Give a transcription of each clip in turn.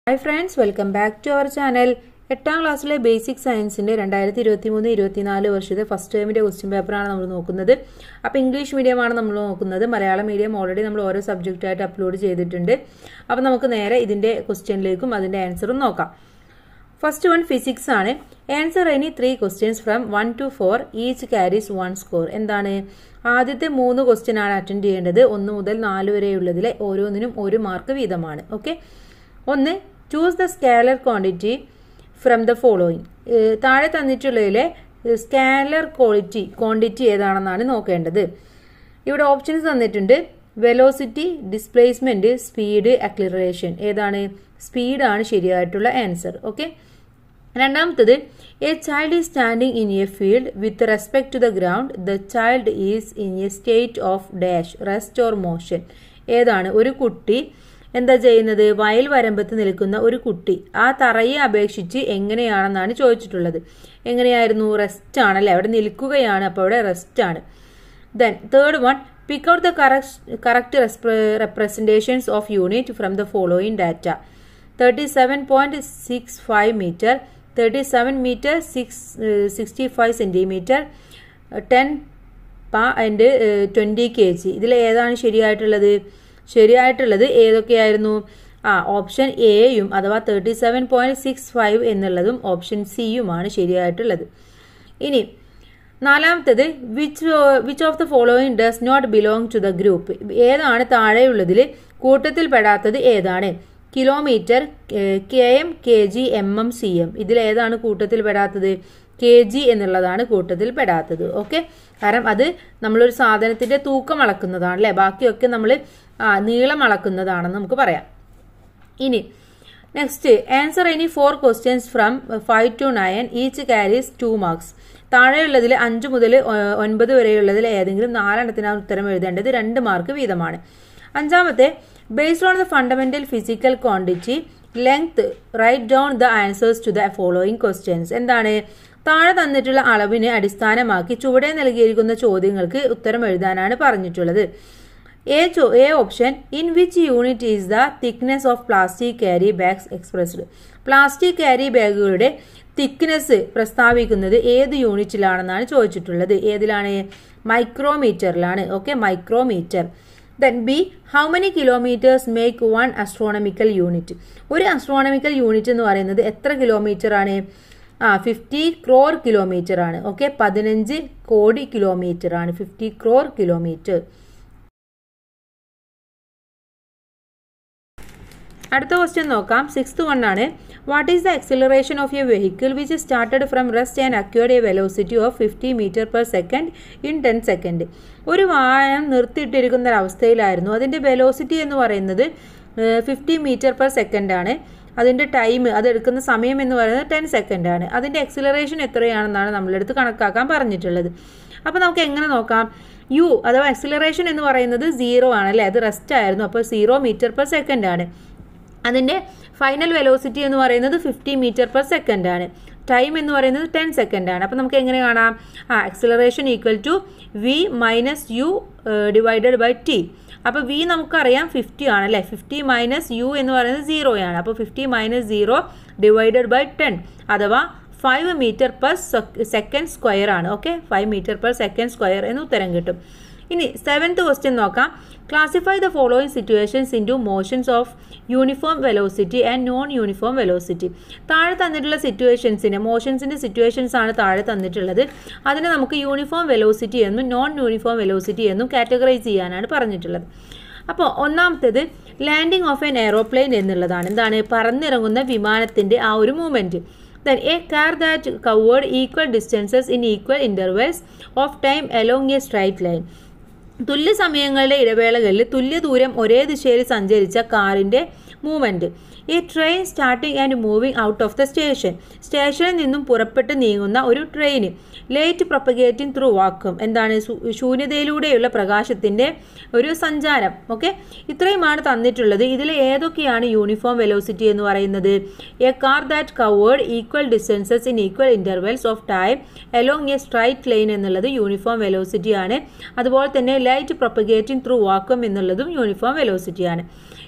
hi friends welcome back to our channel എട്ടാം ക്ലാസ്സിലെ basic സയൻസിന്റെ രണ്ടായിരത്തി ഇരുപത്തി മൂന്ന് ഇരുപത്തിനാല് വർഷത്തെ ഫസ്റ്റ് ടൈമിന്റെ ക്വസ്റ്റ്യൻ പേപ്പറാണ് നമ്മൾ നോക്കുന്നത് അപ്പോൾ ഇംഗ്ലീഷ് മീഡിയമാണ് നമ്മൾ നോക്കുന്നത് മലയാളം മീഡിയം ഓൾറെഡി നമ്മൾ ഓരോ സബ്ജക്റ്റായിട്ട് അപ്ലോഡ് ചെയ്തിട്ടുണ്ട് അപ്പോൾ നമുക്ക് നേരെ ഇതിന്റെ ക്വസ്റ്റ്യനിലേക്കും അതിന്റെ ആൻസറും നോക്കാം ഫസ്റ്റ് വൺ ഫിസിക്സ് ആണ് answer any three questions from one to four each carries one score എന്താണ് ആദ്യത്തെ മൂന്ന് ക്വസ്റ്റ്യൻ ആണ് അറ്റൻഡ് ചെയ്യേണ്ടത് ഒന്ന് മുതൽ നാല് വരെയുള്ളതിലെ ഓരോന്നിനും ഒരു മാർക്ക് വീതമാണ് ഓക്കെ ഒന്ന് choose the scalar quantity from the following താഴെ തന്നിട്ടുള്ളതിലെ സ്കാലർ ക്വാളിറ്റി ക്വാണ്ടിറ്റി ഏതാണെന്നാണ് നോക്കേണ്ടത് ഇവിടെ ഓപ്ഷൻസ് തന്നിട്ടുണ്ട് വെലോസിറ്റി ഡിസ്പ്ലേസ്മെന്റ് സ്പീഡ് അക്ലിറേഷൻ ഏതാണ് സ്പീഡാണ് ശരിയായിട്ടുള്ള ആൻസർ ഓക്കെ രണ്ടാമത്തത് a child is standing in a field with respect to the ground the child is in a state of dash rest or motion ഏതാണ് ഒരു കുട്ടി എന്താ ചെയ്യുന്നത് വയൽ വരമ്പത്ത് നിൽക്കുന്ന ഒരു കുട്ടി ആ തറയെ അപേക്ഷിച്ച് എങ്ങനെയാണെന്നാണ് ചോദിച്ചിട്ടുള്ളത് എങ്ങനെയായിരുന്നു റെസ്റ്റ് ആണല്ലേ അവിടെ നിൽക്കുകയാണ് അപ്പോൾ അവിടെ റെസ്റ്റ് ആണ് then third one pick out the correct representations of unit from the following data thirty seven point six five metre thirty seven metre six sixty five centimetre ten പ ആൻഡ് ട്വൻറ്റി കെ ജി ഇതിൽ ഏതാണ് ശരിയായിട്ടുള്ളത് ശരിയായിട്ടുള്ളത് ഏതൊക്കെയായിരുന്നു ആ option എയും അഥവാ thirty seven point six five എന്നുള്ളതും ഓപ്ഷൻ സിയുമാണ് ശരിയായിട്ടുള്ളത് ഇനി നാലാമത്തത് which which of the following does not belong to the group ഏതാണ് താഴെയുള്ളതിൽ കൂട്ടത്തിൽ പെടാത്തത് ഏതാണ് kilometre K M K G M M C M ഇതിൽ ഏതാണ് കൂട്ടത്തിൽ പെടാത്തത് കെ ജി എന്നുള്ളതാണ് കൂട്ടത്തിൽ പെടാത്തത് ഓക്കെ കാരണം അത് നമ്മളൊരു സാധനത്തിന്റെ തൂക്കം അളക്കുന്നതാണ് അല്ലേ ബാക്കിയൊക്കെ നമ്മൾ ആ നീളം അളക്കുന്നതാണെന്ന് നമുക്ക് പറയാം ഇനി next answer any four questions from five to nine each carries two marks താഴെയുള്ളതിൽ അഞ്ച് മുതൽ ഒൻപത് വരെയുള്ളതിൽ ഏതെങ്കിലും നാലെണ്ണത്തിനാണ് ഉത്തരം എഴുതേണ്ടത് രണ്ട് മാർക്ക് വീതമാണ് അഞ്ചാമത്തെ based on the fundamental physical quantity length write down the answers to the following questions എന്താണ് താഴെ തന്നിട്ടുള്ള അളവിനെ അടിസ്ഥാനമാക്കി ചുവടെ നൽകിയിരിക്കുന്ന ചോദ്യങ്ങൾക്ക് ഉത്തരം എഴുതാനാണ് പറഞ്ഞിട്ടുള്ളത് a choose a option in which unit is the thickness of plastic carry bags expressed plastic carry ബാഗുകളുടെ തിക്നെസ് പ്രസ്താവിക്കുന്നത് ഏത് യൂണിറ്റിലാണെന്നാണ് ചോദിച്ചിട്ടുള്ളത് ഏതിലാണ് മൈക്രോമീറ്ററിലാണ് okay micrometre then B how many kilometres make one astronomical unit ഒരു അസ്ട്രോണമിക്കൽ യൂണിറ്റ് എന്ന് പറയുന്നത് എത്ര കിലോമീറ്റർ ആണ് ആ ഫിഫ്റ്റി ക്രോർ കിലോമീറ്റർ ആണ് ഓക്കെ പതിനഞ്ച് കോടി കിലോമീറ്റർ ആണ് ഫിഫ്റ്റി ക്രോർ കിലോമീറ്റർ അടുത്ത ക്വസ്റ്റ്യൻ നോക്കാം സിക്സ്ത് വൺ ആണ് what is the acceleration of A vehicle which started from rest and acquired a velocity of fifty metre per second in ten second ഒരു വാഹനം നിർത്തിയിട്ടിരിക്കുന്ന ഒരവസ്ഥയിലായിരുന്നു അതിൻ്റെ വെലോസിറ്റി എന്ന് പറയുന്നത് ഫിഫ്റ്റി മീറ്റർ പെർ സെക്കൻഡ് ആണ് അതിൻ്റെ time അത് എടുക്കുന്ന സമയം എന്ന് പറയുന്നത് ടെൻ സെക്കൻഡ് ആണ് അതിൻ്റെ എക്സിലറേഷൻ എത്രയാണെന്നാണ് നമ്മളെടുത്ത് കണക്കാക്കാൻ പറഞ്ഞിട്ടുള്ളത് അപ്പോൾ നമുക്ക് എങ്ങനെ നോക്കാം യു അഥവാ എക്സിലറേഷൻ എന്ന് പറയുന്നത് സീറോ ആണ് അല്ലേ അത് റെസ്റ്റ് ആയിരുന്നു അപ്പോൾ സീറോ മീറ്റർ പെർ സെക്കൻഡ് ആണ് അതിൻ്റെ ഫൈനൽ വെലോസിറ്റി എന്ന് പറയുന്നത് ഫിഫ്റ്റി മീറ്റർ പെർ സെക്കൻഡ് ആണ് ടൈം എന്ന് പറയുന്നത് ടെൻ സെക്കൻഡ് ആണ് അപ്പോൾ നമുക്ക് എങ്ങനെ കാണാം ആ acceleration equal to V minus U divided by T അപ്പോൾ വി നമുക്കറിയാം ഫിഫ്റ്റി ആണ് അല്ലേ ഫിഫ്റ്റി മൈനസ് യു എന്ന് പറയുന്നത് സീറോയാണ് അപ്പോൾ fifty minus zero divided by ten അഥവാ five metre per second square ആണ് okay five metre per second square എന്ന് ഉത്തരം കിട്ടും ഇനി സെവൻത്ത് ക്വസ്റ്റ്യൻ നോക്കാം classify the following situations into motions of uniform velocity and non uniform velocity താഴെ തന്നിട്ടുള്ള സിറ്റുവേഷൻസിന് മോഷൻസിൻ്റെ situations ആണ് താഴെ തന്നിട്ടുള്ളത് അതിനെ നമുക്ക് യൂണിഫോം വെലോസിറ്റി എന്നും നോൺ യൂണിഫോം വെലോസിറ്റി എന്നും കാറ്റഗറൈസ് ചെയ്യാനാണ് പറഞ്ഞിട്ടുള്ളത് അപ്പോൾ ഒന്നാമത്തേത് ലാൻഡിംഗ് ഓഫ് എൻ എയറോപ്ലെയിൻ എന്നുള്ളതാണ് എന്താണ് പറന്നിറങ്ങുന്ന വിമാനത്തിൻ്റെ ആ ഒരു movement then a car that covered equal distances in equal intervals of time along a straight line തുല്യ സമയങ്ങളുടെ ഇടവേളകളിൽ തുല്യ ദൂരം ഒരേ ദിശയിൽ സഞ്ചരിച്ച കാറിൻ്റെ മൂവ്മെൻറ്റ് ഈ train starting and moving out of the station സ്റ്റേഷനിൽ നിന്നും പുറപ്പെട്ട് നീങ്ങുന്ന ഒരു train light propagating through vacuum എന്താണ് ശൂന്യതയിലൂടെയുള്ള പ്രകാശത്തിൻ്റെ ഒരു സഞ്ചാരം ഓക്കെ ഇത്രയുമാണ് തന്നിട്ടുള്ളത് ഇതിൽ ഏതൊക്കെയാണ് യൂണിഫോം വെലോസിറ്റി എന്ന് പറയുന്നത് a car that covered equal distances in equal intervals of time along a straight line എന്നുള്ളത് യൂണിഫോം വെലോസിറ്റി ആണ് അതുപോലെ തന്നെ ലൈറ്റ് പ്രൊപ്പഗേറ്റിംഗ് ത്രൂ വാക്വം എന്നുള്ളതും യൂണിഫോം വെലോസിറ്റി ആണ്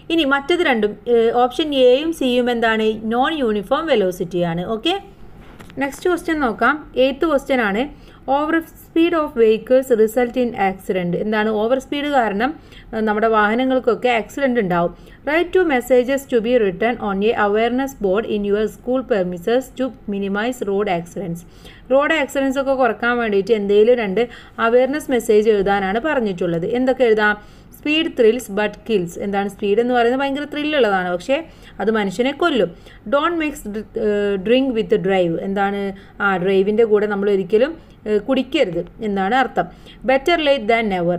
ഇനി മറ്റത് രണ്ടും ഓപ്ഷൻ എയും സിയും എന്താണ് നോൺ യൂണിഫോം വെലോസിറ്റിയാണ് ഓക്കെ നെക്സ്റ്റ് ക്വസ്റ്റ്യൻ നോക്കാം എയ്ത്ത് ക്വസ്റ്റ്യൻ ആണ് over speed of vehicles result in accident എന്താണ് ഓവർ സ്പീഡ് കാരണം ഏഹ്, നമ്മുടെ വാഹനങ്ങൾക്കൊക്കെ ആക്സിഡൻറ്റ് ഉണ്ടാവും write two messages to B written on a awareness board in your school premises to minimise road accidents road accidents ഒക്കെ കുറക്കാൻ വേണ്ടിയിട്ട് എന്തെങ്കിലും രണ്ട് അവയർനെസ് മെസ്സേജ് എഴുതാനാണ് പറഞ്ഞിട്ടുള്ളത് എന്തൊക്കെ എഴുതാം സ്പീഡ് ത്രിൽസ് ബട്ട് കിൽസ് എന്താണ് സ്പീഡ് എന്ന് പറയുന്നത് ഭയങ്കര ത്രില്ലുള്ളതാണ് പക്ഷേ അത് മനുഷ്യനെ കൊല്ലും don't mix drink with drive എന്താണ് ആ ഡ്രൈവിൻ്റെ കൂടെ നമ്മൾ ഒരിക്കലും ഏഹ്, കുടിക്കരുത് എന്നാണ് അർത്ഥം ബെറ്റർ ലേറ്റ് ദാൻ നെവർ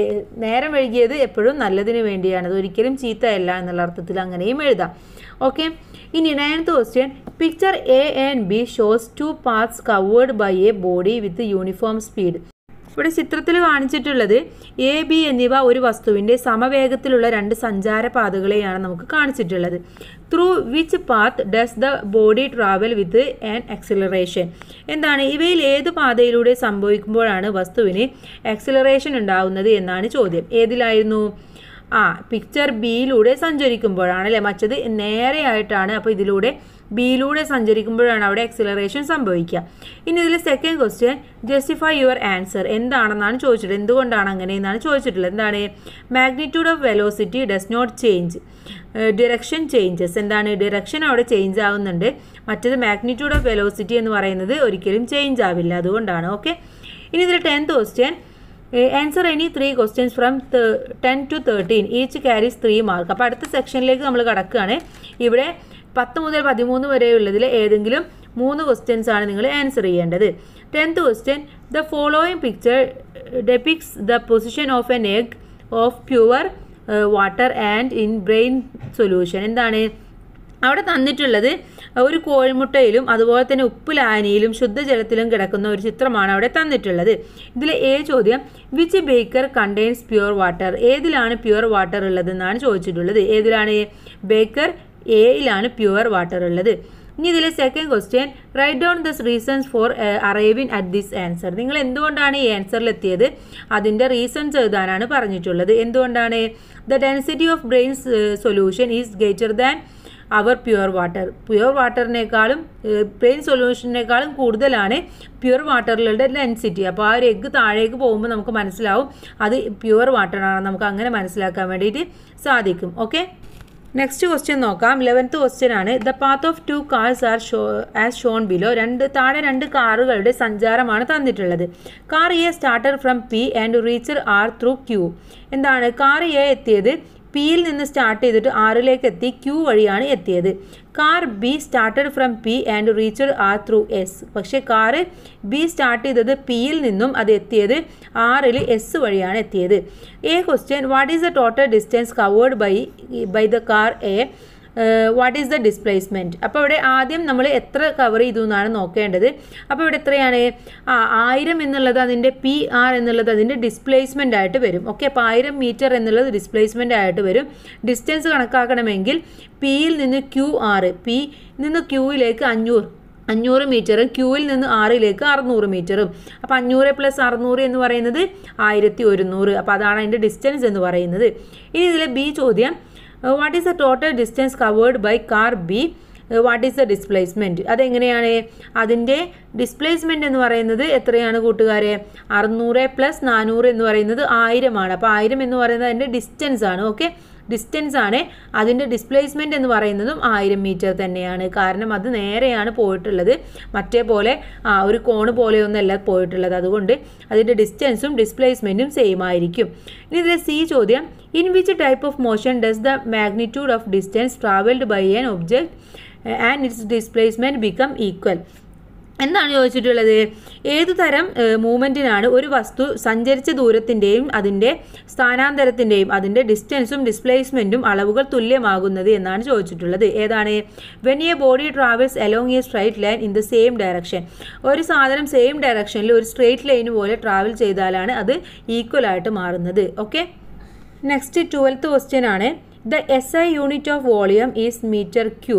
നേരം വൈകിയത് എപ്പോഴും നല്ലതിന് വേണ്ടിയാണ് അത് ഒരിക്കലും ചീത്തയല്ല എന്നുള്ള അർത്ഥത്തിൽ അങ്ങനെയും എഴുതാം ഓക്കെ ഇനി ninth question picture A and B shows two paths covered by a body with uniform speed ഇവിടെ ചിത്രത്തിൽ കാണിച്ചിട്ടുള്ളത് എ ബി എന്നിവ ഒരു വസ്തുവിൻ്റെ സമവേഗത്തിലുള്ള രണ്ട് സഞ്ചാരപാതകളെയാണ് നമുക്ക് കാണിച്ചിട്ടുള്ളത് through which path does the body travel with an acceleration എന്താണ് ഇവയിൽ ഏത് പാതയിലൂടെ സംഭവിക്കുമ്പോഴാണ് വസ്തുവിന് ആക്സിലറേഷൻ ഉണ്ടാവുന്നത് എന്നാണ് ചോദ്യം ഏതിലായിരുന്നു ആ പിക്ചർ ബിയിലൂടെ സഞ്ചരിക്കുമ്പോഴാണ് അല്ലേ മറ്റത് നേരെയായിട്ടാണ് അപ്പോൾ ഇതിലൂടെ ബിയിലൂടെ സഞ്ചരിക്കുമ്പോഴാണ് അവിടെ എക്സിലറേഷൻ സംഭവിക്കുക ഇനി ഇതിൽ second question justify your answer എന്താണെന്നാണ് ചോദിച്ചിട്ടുള്ളത് എന്തുകൊണ്ടാണ് അങ്ങനെ എന്നാണ് ചോദിച്ചിട്ടുള്ളത് എന്താണ് magnitude of velocity does not change direction changes എന്താണ് ഡിറക്ഷൻ അവിടെ ചേഞ്ച് ആവുന്നുണ്ട് മറ്റത് മാഗ്നിറ്റ്യൂഡ് ഓഫ് വെലോസിറ്റി എന്ന് പറയുന്നത് ഒരിക്കലും ചേഞ്ച് ആവില്ല അതുകൊണ്ടാണ് ഓക്കെ ഇനി ഇതിൽ tenth question answer any three questions from ten to thirteen each carries three mark അപ്പോൾ അടുത്ത സെക്ഷനിലേക്ക് നമ്മൾ കടക്കുകയാണ് ഇവിടെ പത്ത് മുതൽ പതിമൂന്ന് വരെയുള്ളതിൽ ഏതെങ്കിലും മൂന്ന് ക്വസ്റ്റ്യൻസ് ആണ് നിങ്ങൾ ആൻസർ ചെയ്യേണ്ടത് tenth question the following picture depicts the position of an egg of pure water and in brine solution എന്താണ് അവിടെ തന്നിട്ടുള്ളത് ഒരു കോഴിമുട്ടയിലും അതുപോലെ തന്നെ ഉപ്പിലാനിയിലും ശുദ്ധജലത്തിലും കിടക്കുന്ന ഒരു ചിത്രമാണ് അവിടെ തന്നിട്ടുള്ളത് ഇതിലെ എ ചോദ്യം which beaker contains pure water ഏതിലാണ് പ്യുവർ വാട്ടർ ഉള്ളത് എന്നാണ് ചോദിച്ചിട്ടുള്ളത് ഏതിലാണ് ബേക്കർ എയിലാണ് പ്യുവർ വാട്ടർ ഉള്ളത് ഇനി ഇതിലെ second question write down those reasons for arriving at this answer നിങ്ങൾ എന്തുകൊണ്ടാണ് ഈ ആൻസറിൽ എത്തിയത് അതിൻ്റെ റീസൺസ് എഴുതാനാണ് പറഞ്ഞിട്ടുള്ളത് എന്തുകൊണ്ടാണ് the density of brines solution is greater than our pure water pure വാട്ടറിനേക്കാളും പ്ലെയിൻ സൊല്യൂഷനേക്കാളും കൂടുതലാണ് പ്യുവർ വാട്ടറിലുള്ള ഡെൻസിറ്റി അപ്പോൾ ആ ഒരു എഗ്ഗ് താഴേക്ക് പോകുമ്പോൾ നമുക്ക് മനസ്സിലാവും അത് പ്യുവർ വാട്ടറാണ് നമുക്ക് അങ്ങനെ മനസ്സിലാക്കാൻ വേണ്ടിയിട്ട് സാധിക്കും ഓക്കെ നെക്സ്റ്റ് ക്വസ്റ്റ്യൻ നോക്കാം ലെവൻത്ത് ക്വസ്റ്റ്യൻ ആണ് the path of two cars are show as shown below രണ്ട് താഴെ രണ്ട് കാറുകളുടെ സഞ്ചാരമാണ് തന്നിട്ടുള്ളത് car A started from P and reached R through Q എന്താണ് കാർ എ എത്തിയത് പിയിൽ നിന്ന് സ്റ്റാർട്ട് ചെയ്തിട്ട് ആറിലേക്ക് എത്തി ക്യൂ വഴിയാണ് എത്തിയത് car B started from P and reached R through S പക്ഷേ കാറ് ബി സ്റ്റാർട്ട് ചെയ്തത് പിയിൽ നിന്നും അത് എത്തിയത് ആറിൽ എസ് വഴിയാണ് എത്തിയത് A question what is the total distance covered by by the car A what is the displacement അപ്പോൾ ഇവിടെ ആദ്യം നമ്മൾ എത്ര കവർ ചെയ്തു എന്നാണ് നോക്കേണ്ടത് അപ്പോൾ ഇവിടെ എത്രയാണ് ആ ആയിരം എന്നുള്ളത് അതിൻ്റെ പി ആർ എന്നുള്ളത് അതിൻ്റെ ഡിസ്പ്ലേസ്മെൻ്റ് ആയിട്ട് വരും ഓക്കെ അപ്പോൾ ആയിരം മീറ്റർ എന്നുള്ളത് ഡിസ്പ്ലേസ്മെൻ്റ് ആയിട്ട് വരും ഡിസ്റ്റൻസ് കണക്കാക്കണമെങ്കിൽ പിയിൽ നിന്ന് ക്യൂ ആറ് പി നിന്ന് ക്യൂയിലേക്ക് അഞ്ഞൂറ് അഞ്ഞൂറ് മീറ്ററും ക്യൂവിൽ നിന്ന് ആറിലേക്ക് അറുന്നൂറ് മീറ്ററും അപ്പോൾ അഞ്ഞൂറ് പ്ലസ് അറുന്നൂറ് എന്ന് പറയുന്നത് ആയിരത്തി ഒരുന്നൂറ് അപ്പോൾ അതാണ് അതിൻ്റെ ഡിസ്റ്റൻസ് എന്ന് പറയുന്നത് ഇനി ഇതിലെ ബി ചോദ്യം what is the total distance covered by car B what is the displacement അതെങ്ങനെയാണ് അതിൻ്റെ ഡിസ്പ്ലേസ്മെൻറ്റ് എന്ന് പറയുന്നത് എത്രയാണ് കൂട്ടുകാരെ അറുന്നൂറ് പ്ലസ് നാനൂറ് എന്ന് പറയുന്നത് ആയിരമാണ് അപ്പോൾ ആയിരം എന്ന് പറയുന്നത് അതിൻ്റെ ഡിസ്റ്റൻസ് ആണ് ഓക്കെ ഡിസ്റ്റൻസ് ആണ് അതിൻ്റെ ഡിസ്പ്ലേസ്മെൻ്റ് എന്ന് പറയുന്നതും ആയിരം മീറ്റർ തന്നെയാണ് കാരണം അത് നേരെയാണ് പോയിട്ടുള്ളത് മറ്റേ പോലെ ആ ഒരു കോണ് പോലെയൊന്നല്ല പോയിട്ടുള്ളത് അതുകൊണ്ട് അതിൻ്റെ ഡിസ്റ്റൻസും ഡിസ്പ്ലേസ്മെൻറ്റും സെയിം ആയിരിക്കും ഇനി ഇതിലെ സി ചോദ്യം in which type of motion does the magnitude of distance travelled by an object and its displacement become equal എന്താണ് ചോദിച്ചിട്ടുള്ളത് ഏതു തരം മൂവ്മെൻറ്റിനാണ് ഒരു വസ്തു സഞ്ചരിച്ച ദൂരത്തിൻ്റെയും അതിൻ്റെ സ്ഥാനാന്തരത്തിൻ്റെയും അതിൻ്റെ ഡിസ്റ്റൻസും ഡിസ്പ്ലേസ്മെൻറ്റും അളവുകൾ തുല്യമാകുന്നത് എന്നാണ് ചോദിച്ചിട്ടുള്ളത് ഏതാണ് when a body travels along a straight line in the same direction ഒരു സാധനം സെയിം ഡയറക്ഷനിൽ ഒരു സ്ട്രേറ്റ് ലൈൻ പോലെ ട്രാവൽ ചെയ്താലാണ് അത് ഈക്വൽ ആയിട്ട് മാറുന്നത് ഓക്കെ നെക്സ്റ്റ് ട്വൽത്ത് ക്വസ്റ്റ്യൻ ആണ് the S I unit of volume is metre cube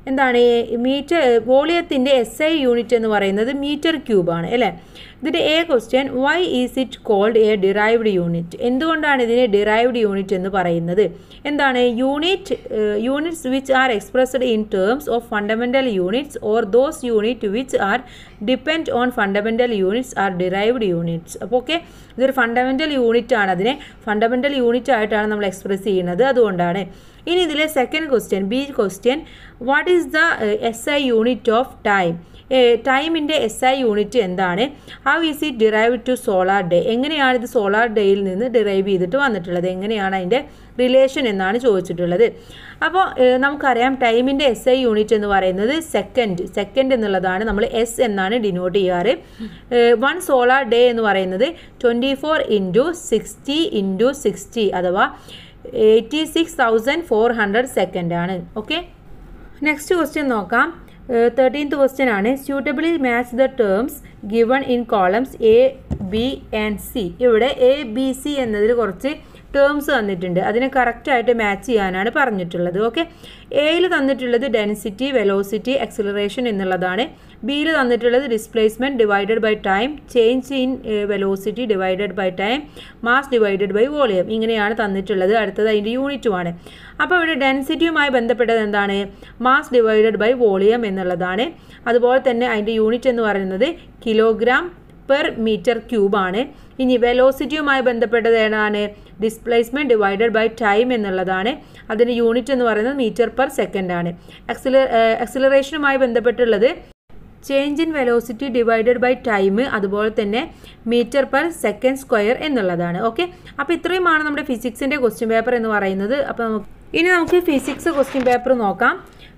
എന്താണ് മീറ്റർ വോളിയത്തിൻ്റെ എസ് ഐ യൂണിറ്റ് എന്ന് പറയുന്നത് മീറ്റർ ക്യൂബാണ് അല്ലേ ഇതിൻ്റെ A question why is it called a derived unit എന്തുകൊണ്ടാണ് ഇതിനെ ഡിറൈവ്ഡ് യൂണിറ്റ് എന്ന് പറയുന്നത് എന്താണ് unit units which are expressed in terms of fundamental units or those unit which are depend on fundamental units are derived units അപ്പോൾ okay ഇതൊരു fundamental unit ആണ് അതിനെ fundamental unit ആയിട്ടാണ് നമ്മൾ എക്സ്പ്രസ് ചെയ്യുന്നത് അതുകൊണ്ടാണ് ഇനി ഇതിലെ second question B question what is the S I unit of time ടൈമിൻ്റെ എസ് ഐ യൂണിറ്റ് എന്താണ് how is it derive to solar day എങ്ങനെയാണ് ഇത് സോളാർ ഡേയിൽ നിന്ന് ഡിറൈവ് ചെയ്തിട്ട് വന്നിട്ടുള്ളത് എങ്ങനെയാണ് അതിൻ്റെ റിലേഷൻ എന്നാണ് ചോദിച്ചിട്ടുള്ളത് അപ്പോൾ നമുക്കറിയാം ടൈമിൻ്റെ എസ് ഐ യൂണിറ്റ് എന്ന് പറയുന്നത് സെക്കൻഡ് സെക്കൻഡ് എന്നുള്ളതാണ് നമ്മൾ എസ് എന്നാണ് ഡിനോട്ട് ചെയ്യാറ് വൺ സോളാർ ഡേ എന്ന് പറയുന്നത് twenty four into sixty into sixty അഥവാ eighty six thousand four hundred second ആണ് ഓക്കെ നെക്സ്റ്റ് ക്വസ്റ്റ്യൻ നോക്കാം തേർട്ടീൻത്ത് ക്വസ്റ്റ്യൻ ആണ് suitably match the terms given in columns A B and C ഇവിടെ A B C എന്നതിൽ കുറച്ച് terms തന്നിട്ടുണ്ട് അതിനെ കറക്റ്റായിട്ട് മാച്ച് ചെയ്യാനാണ് പറഞ്ഞിട്ടുള്ളത് ഓക്കെ എയിൽ തന്നിട്ടുള്ളത് ഡെൻസിറ്റി വെലോസിറ്റി എക്സിലറേഷൻ എന്നുള്ളതാണ് ബിയിൽ തന്നിട്ടുള്ളത് displacement divided by time change in velocity divided by time mass divided by volume ഇങ്ങനെയാണ് തന്നിട്ടുള്ളത് അടുത്തത് അതിൻ്റെ യൂണിറ്റുമാണ് അപ്പോൾ ഇവിടെ ഡെൻസിറ്റിയുമായി ബന്ധപ്പെട്ടത് എന്താണ് മാസ് ഡിവൈഡഡ് ബൈ വോളിയം എന്നുള്ളതാണ് അതുപോലെ തന്നെ അതിൻ്റെ യൂണിറ്റ് എന്ന് പറയുന്നത് കിലോഗ്രാം പെർ മീറ്റർ ക്യൂബ് ആണ് ഇനി വെലോസിറ്റിയുമായി ബന്ധപ്പെട്ടത് ഏതാണ് ഡിസ്പ്ലേസ്മെൻറ്റ് ഡിവൈഡഡ് ബൈ ടൈം എന്നുള്ളതാണ് അതിൻ്റെ യൂണിറ്റ് എന്ന് പറയുന്നത് മീറ്റർ പെർ സെക്കൻഡ് ആണ് എക്സില എക്സിലറേഷനുമായി ബന്ധപ്പെട്ടുള്ളത് change in velocity divided by time അതുപോലെ തന്നെ മീറ്റർ പെർ സെക്കൻഡ് സ്ക്വയർ എന്നുള്ളതാണ് ഓക്കെ അപ്പോൾ ഇത്രയുമാണ് നമ്മുടെ ഫിസിക്സിൻ്റെ ക്വസ്റ്റ്യൻ പേപ്പർ എന്ന് പറയുന്നത് അപ്പോൾ നമുക്ക് ഇനി നമുക്ക് ഫിസിക്സ് ക്വസ്റ്റ്യൻ പേപ്പർ നോക്കാം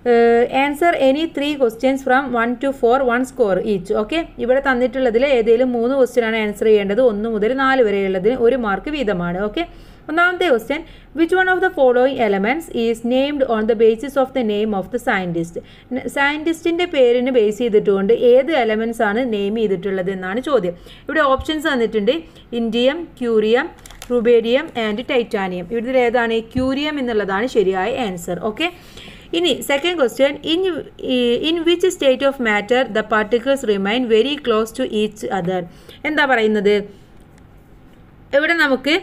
answer any three questions from one to four one score each okay ഇവിടെ തന്നിട്ടുള്ളതിൽ ഏതെങ്കിലും മൂന്ന് ക്വസ്റ്റ്യനാണ് ആൻസർ ചെയ്യേണ്ടത് ഒന്ന് മുതൽ നാല് വരെയുള്ളതിന് ഒരു മാർക്ക് വീതമാണ് ഓക്കെ ഒന്നാമത്തെ question which one of the following elements is named on the basis of the name of the scientist സയൻറ്റിസ്റ്റിൻ്റെ പേരിന് ബേസ് ചെയ്തിട്ടുകൊണ്ട് ഏത് എലമെൻറ്റ്സ് ആണ് നെയിം ചെയ്തിട്ടുള്ളത് എന്നാണ് ചോദ്യം ഇവിടെ ഓപ്ഷൻസ് തന്നിട്ടുണ്ട് indium curium rubidium and titanium ഇതിൽ ഏതാണ് ക്യൂരിയം എന്നുള്ളതാണ് ശരിയായ ആൻസർ ഓക്കെ ഇനി second question in in which state of matter the particles remain very close to each other എന്താ പറയുന്നത് ഇവിടെ നമുക്ക്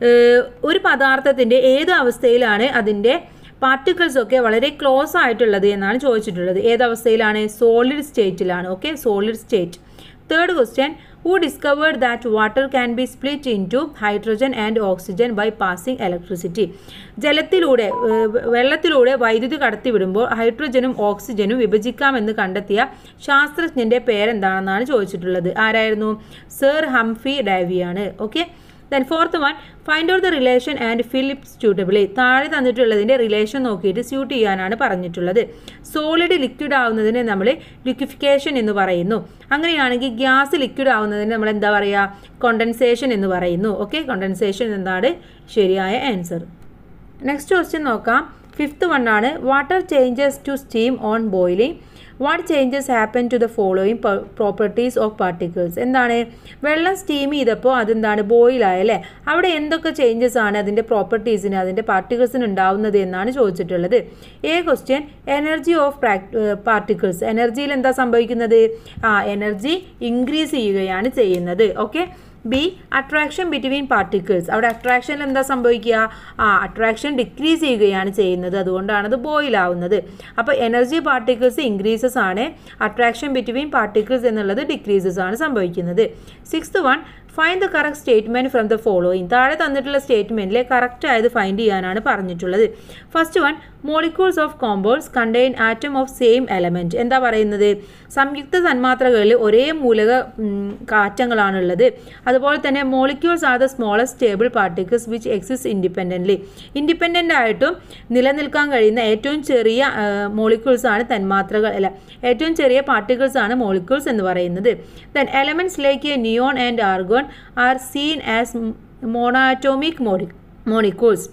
ഒരു പദാർത്ഥത്തിൻ്റെ ഏത് അവസ്ഥയിലാണ് അതിൻ്റെ പാർട്ടിക്കിൾസ് ഒക്കെ വളരെ ക്ലോസ് ആയിട്ടുള്ളത് എന്നാണ് ചോദിച്ചിട്ടുള്ളത് ഏത് അവസ്ഥയിലാണ് സോളിഡ് സ്റ്റേറ്റിലാണ് okay solid state third question who discovered that water can be split into hydrogen and oxygen by passing electricity ജലത്തിലൂടെ വെള്ളത്തിലൂടെ വൈദ്യുതി കടത്തിവിടുമ്പോൾ ഹൈഡ്രജനും ഓക്സിജനും വിഭജിക്കാമെന്ന് കണ്ടെത്തിയ ശാസ്ത്രജ്ഞൻ്റെ പേരെന്താണെന്നാണ് ചോദിച്ചിട്ടുള്ളത് ആരായിരുന്നു സർ ഹംഫി ഡാവിയാണ് okay then fourth one find out the relation and fill up suitably താഴെ തന്നിട്ടുള്ളതിൻ്റെ റിലേഷൻ നോക്കിയിട്ട് സ്യൂട്ട് ചെയ്യാനാണ് പറഞ്ഞിട്ടുള്ളത് സോളിഡ് ലിക്വിഡ് ആവുന്നതിന് നമ്മൾ ലിക്വിഫിക്കേഷൻ എന്ന് പറയുന്നു അങ്ങനെയാണെങ്കിൽ ഗ്യാസ് ലിക്വിഡ് ആവുന്നതിന് നമ്മൾ എന്താ പറയുക കൊണ്ടൻസേഷൻ എന്ന് പറയുന്നു ഓക്കെ കൊണ്ടൻസേഷൻ എന്താണ് ശരിയായ ആൻസർ നെക്സ്റ്റ് ക്വസ്റ്റ്യൻ നോക്കാം ഫിഫ്ത്ത് വൺ ആണ് water changes to steam on boiling what changes happen to the following properties of particles എന്താണ് വെള്ളം സ്റ്റീം ചെയ്തപ്പോൾ അതെന്താണ് ബോയിലായല്ലേ അവിടെ എന്തൊക്കെ ചേഞ്ചസ് ആണ് അതിൻ്റെ പ്രോപ്പർട്ടീസിന് അതിൻ്റെ പാർട്ടിക്കിൾസിന് ഉണ്ടാവുന്നത് എന്നാണ് ചോദിച്ചിട്ടുള്ളത് A question energy of particles എനർജിയിൽ എന്താ സംഭവിക്കുന്നത് ആ എനർജി ഇൻക്രീസ് ചെയ്യുകയാണ് ചെയ്യുന്നത് okay B attraction between particles അവിടെ അട്രാക്ഷനിൽ എന്താ സംഭവിക്കുക ആ അട്രാക്ഷൻ ഡിക്രീസ് ചെയ്യുകയാണ് ചെയ്യുന്നത് അതുകൊണ്ടാണ് അത് ബോയിൽ ആവുന്നത് അപ്പോൾ എനർജി പാർട്ടിക്കിൾസ് ഇൻക്രീസസ് ആണ് അട്രാക്ഷൻ ബിറ്റ്വീൻ പാർട്ടിക്കിൾസ് എന്നുള്ളത് ഡിക്രീസസ് ആണ് സംഭവിക്കുന്നത് sixth one find the correct statement from the following താഴെ തന്നിട്ടുള്ള സ്റ്റേറ്റ്മെൻറ്റിൽ കറക്റ്റ് ആയത് ഫൈൻഡ് ചെയ്യാനാണ് പറഞ്ഞിട്ടുള്ളത് first one molecules of compounds contain atom of same element എന്താ പറയുന്നത് സംയുക്ത തന്മാത്രകളിൽ ഒരേ മൂലക കാറ്റങ്ങളാണുള്ളത് അതുപോലെ തന്നെ molecules are the smallest stable particles which exist independently independent ആയിട്ടും നിലനിൽക്കാൻ കഴിയുന്ന ഏറ്റവും ചെറിയ മോളിക്യൂൾസ് ആണ് തന്മാത്രകൾ അല്ല ഏറ്റവും ചെറിയ പാർട്ടിക്കിൾസ് ആണ് മോളിക്യൂൾസ് എന്ന് പറയുന്നത് then elements like neon and argon are seen as monatomic മോളി മോളിക്യൂൾസ്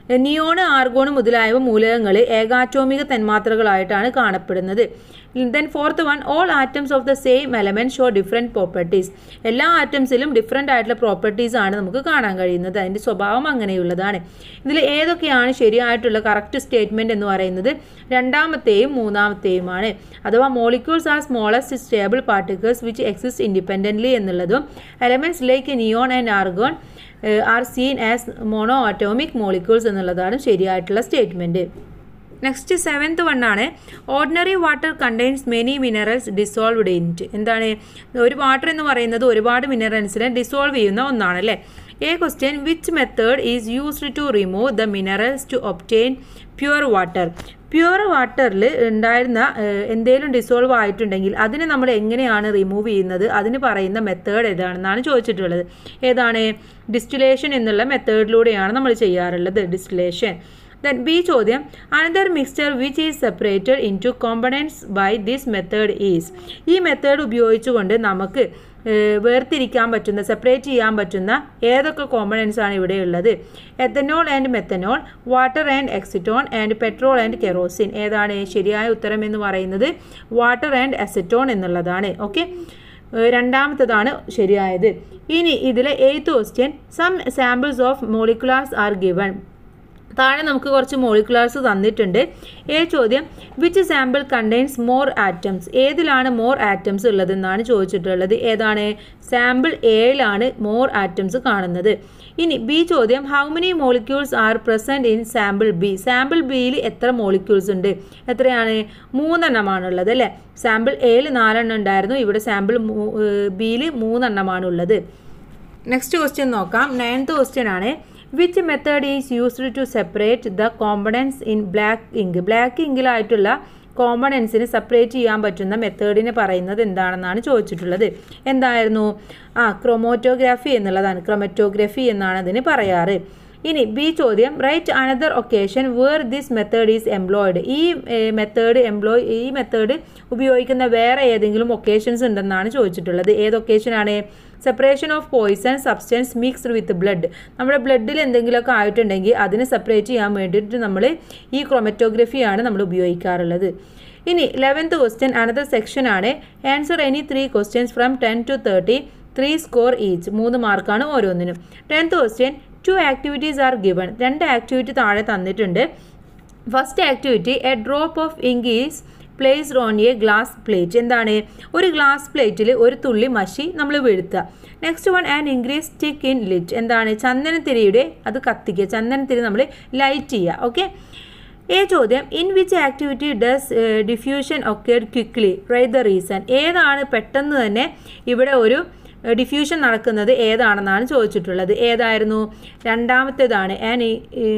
നിയോണ് ആർഗോൺ മുതലായവ മൂലകങ്ങൾ ഏകാറ്റോമിക തന്മാത്രകളായിട്ടാണ് കാണപ്പെടുന്നത് then fourth one all atoms of the same element show different properties എല്ലാ ആറ്റംസിലും ഡിഫറെൻ്റ് ആയിട്ടുള്ള പ്രോപ്പർട്ടീസ് ആണ് നമുക്ക് കാണാൻ കഴിയുന്നത് അതിൻ്റെ സ്വഭാവം അങ്ങനെയുള്ളതാണ് ഇതിൽ ഏതൊക്കെയാണ് ശരിയായിട്ടുള്ള കറക്റ്റ് സ്റ്റേറ്റ്മെൻറ്റ് എന്ന് പറയുന്നത് രണ്ടാമത്തെയും മൂന്നാമത്തെയുമാണ് അഥവാ molecules are smallest stable particles which exist independently എന്നുള്ളതും elements like neon and argon are seen as monoatomic molecules എന്നുള്ളതാണ് ശരിയായിട്ടുള്ള സ്റ്റേറ്റ്മെൻറ്റ് നെക്സ്റ്റ് സെവൻത്ത് വണ്ണാണ് ordinary water contains many minerals dissolved in എന്താണ് ഒരു വാട്ടർ എന്ന് പറയുന്നത് ഒരുപാട് മിനറൽസിനെ ഡിസോൾവ് ചെയ്യുന്ന ഒന്നാണ് അല്ലേ A question which method is used to remove the minerals to obtain pure water pure വാട്ടറിൽ ഉണ്ടായിരുന്ന എന്തെങ്കിലും ഡിസോൾവ് ആയിട്ടുണ്ടെങ്കിൽ അതിനെ നമ്മൾ എങ്ങനെയാണ് റിമൂവ് ചെയ്യുന്നത് അതിന് പറയുന്ന മെത്തേഡ് ഏതാണെന്നാണ് ചോദിച്ചിട്ടുള്ളത് ഏതാണ് ഡിസ്റ്റിലേഷൻ എന്നുള്ള മെത്തേഡിലൂടെയാണ് നമ്മൾ ചെയ്യാറുള്ളത് ഡിസ്റ്റിലേഷൻ ദെൻ ബി ചോദ്യം another mixture which is separated into components by this method is ഈ മെത്തേഡ് ഉപയോഗിച്ചുകൊണ്ട് നമുക്ക് വേർതിരിക്കാൻ പറ്റുന്ന സെപ്പറേറ്റ് ചെയ്യാൻ പറ്റുന്ന ഏതൊക്കെ കോമ്പണൻസ് ആണ് ഇവിടെ ഉള്ളത് ethanol and methanol water and acetone and petrol and kerosene ഏതാണ് ശരിയായ ഉത്തരം എന്ന് പറയുന്നത് വാട്ടർ ആൻഡ് അസറ്റോൺ എന്നുള്ളതാണ് ഓക്കെ രണ്ടാമത്തതാണ് ശരിയായത് ഇനി ഇതിലെ eighth question some samples of moleculars are given താഴെ നമുക്ക് കുറച്ച് മോളിക്കുലാർസ് തന്നിട്ടുണ്ട് ഏ ചോദ്യം which sample contains more atoms ഏതിലാണ് മോർ ആറ്റംസ് ഉള്ളതെന്നാണ് ചോദിച്ചിട്ടുള്ളത് ഏതാണ് സാമ്പിൾ ഏഴിലാണ് മോർ ആറ്റംസ് കാണുന്നത് ഇനി ബി ചോദ്യം how many molecules are present in sample B സാമ്പിൾ ബിയിൽ എത്ര മോളിക്യൂൾസ് ഉണ്ട് എത്രയാണ് മൂന്നെണ്ണമാണുള്ളത് അല്ലേ സാമ്പിൾ എയിൽ നാലെണ്ണം ഉണ്ടായിരുന്നു ഇവിടെ സാമ്പിൾ ബിയിൽ മൂന്നെണ്ണമാണ് ഉള്ളത് നെക്സ്റ്റ് ക്വസ്റ്റ്യൻ നോക്കാം നയൻത്ത് ക്വസ്റ്റ്യൻ ആണ് which method is used to separate the components in black ink black ഇങ്കിലായിട്ടുള്ള കോമ്പണൻസിന് സെപ്പറേറ്റ് ചെയ്യാൻ പറ്റുന്ന മെത്തേഡിനെ പറയുന്നത് എന്താണെന്നാണ് ചോദിച്ചിട്ടുള്ളത് എന്തായിരുന്നു ആ ക്രൊമോറ്റോഗ്രാഫി എന്നുള്ളതാണ് ക്രൊമറ്റോഗ്രഫി എന്നാണ് അതിന് പറയാറ് ഇനി ബി ചോദ്യം write another occasion where this method is employed ഈ മെത്തേഡ് എംപ്ലോയ് ഈ മെത്തേഡ് ഉപയോഗിക്കുന്ന വേറെ ഏതെങ്കിലും ഒക്കേഷൻസ് ഉണ്ടെന്നാണ് ചോദിച്ചിട്ടുള്ളത് ഏത് ഒക്കേഷനാണ് separation of poison substance mixed with blood നമ്മുടെ ബ്ലഡിൽ എന്തെങ്കിലുമൊക്കെ ആയിട്ടുണ്ടെങ്കിൽ അതിനെ സെപ്പറേറ്റ് ചെയ്യാൻ വേണ്ടിയിട്ട് നമ്മൾ ഈ ക്രൊമറ്റോഗ്രഫിയാണ് നമ്മൾ ഉപയോഗിക്കാറുള്ളത് ഇനി ലെവൻത്ത് ക്വസ്റ്റ്യൻ അനദർ സെക്ഷൻ ആണ് answer any three questions from ten to thirteen three score each മൂന്ന് മാർക്കാണ് ഓരോന്നിനും tenth question two activities are given രണ്ട് ആക്ടിവിറ്റി താഴെ തന്നിട്ടുണ്ട് first activity a drop of ink is placed on a glass plate എന്താണ് ഒരു glass പ്ലേറ്റിൽ ഒരു തുള്ളി മഷി നമ്മൾ വീഴ്ത്തുക next one and incense stick in lit എന്താണ് ചന്ദനത്തിരിയുടെ അത് കത്തിക്കുക ചന്ദനത്തിരി നമ്മൾ ലൈറ്റ് ചെയ്യുക ഓക്കെ ഏ ചോദ്യം in which activity does diffusion occurred quickly write the reason ഏതാണ് പെട്ടെന്ന് തന്നെ ഇവിടെ ഒരു ഡിഫ്യൂഷൻ നടക്കുന്നത് ഏതാണെന്നാണ് ചോദിച്ചിട്ടുള്ളത് ഏതായിരുന്നു രണ്ടാമത്തേതാണ് and